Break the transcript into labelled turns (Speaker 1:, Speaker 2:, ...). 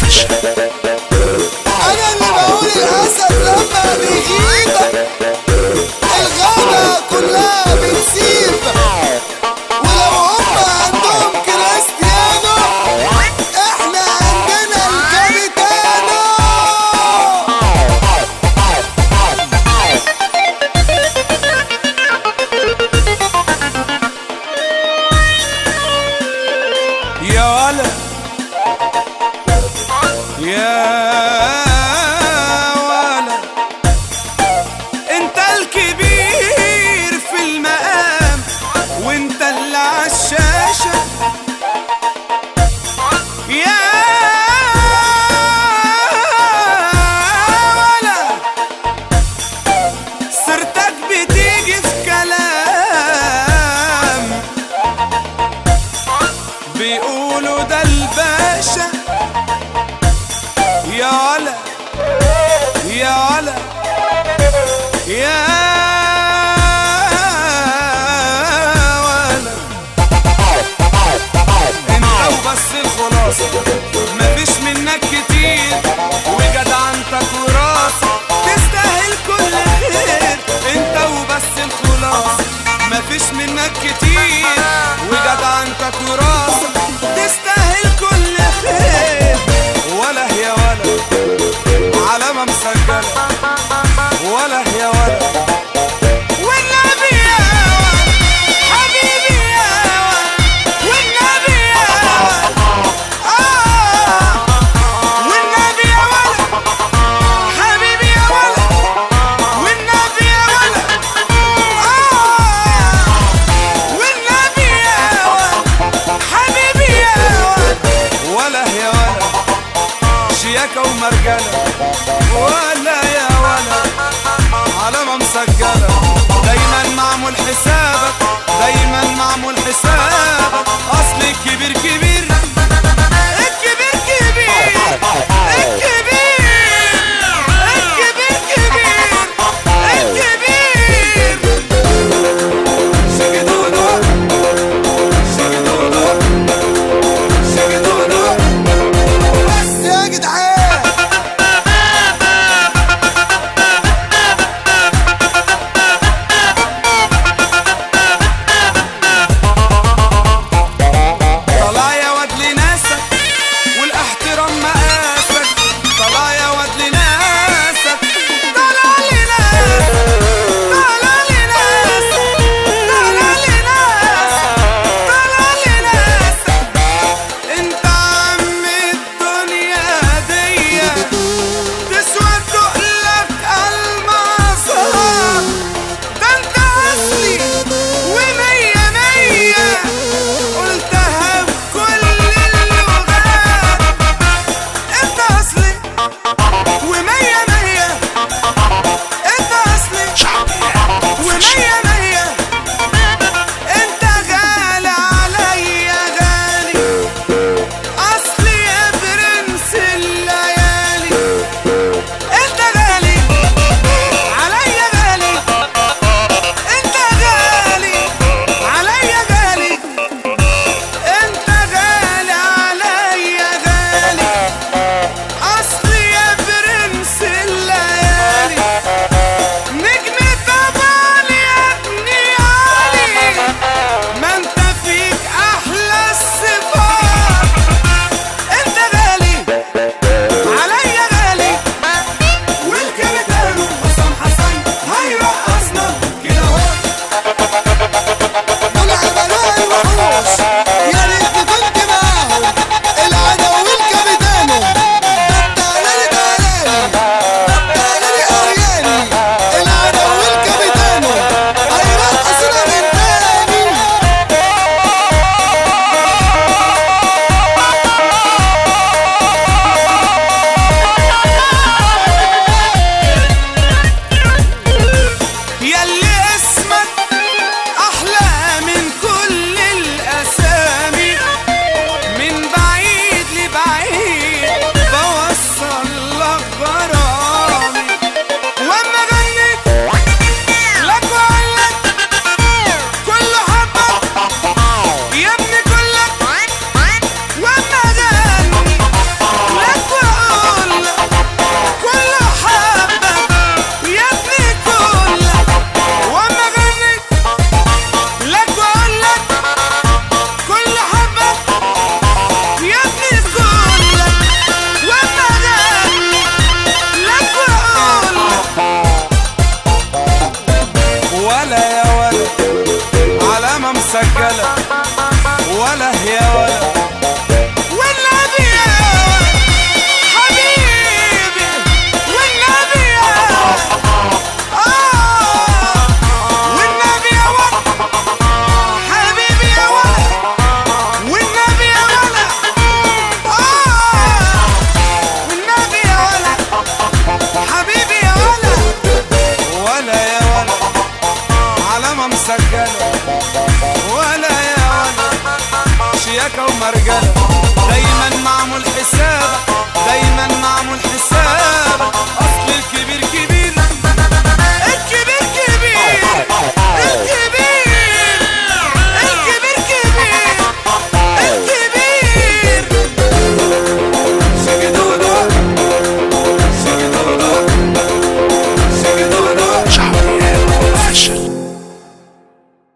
Speaker 1: انا اللي بقول الاسد لما بيغيب الغابة كلها بتسيب ولو هم عندهم كريستيانو احنا عندنا الكابيتانو
Speaker 2: يا ولا يا ولا انت الكبير في المقام وانت اللي عالشاشة يا ولا سيرتك بتيجي في كلام بيقولوا ده الباشا يا ولا يا ولا يا ولا انت وبس الخلاصة مفيش منك كتير وجدعنتك وراسك تستاهل كل خير انت وبس الخلاصة مفيش منك كتير وجدعنتك وراسك تستاهل كل خير ولا هي ولا علامة مسجلة ولا هي ولا والنبي يا ولا حبيبي يا ولا والنبي يا ولا آه والنبي يا ولا حبيبي يا ولا والنبي يا ولا آه والنبي يا ولا حبيبي يا ولا ولا يا ولا شياكة ومرجلة ولا يا ولا علامة مسجلة دايما معمول حسابك دايما معمول حسابك أصل الكبير كبير الكبير كبير الكبير الكبير كبير الكبير شكدودو شكدودو شكدودو
Speaker 1: بس يا جدعان
Speaker 2: ومرجله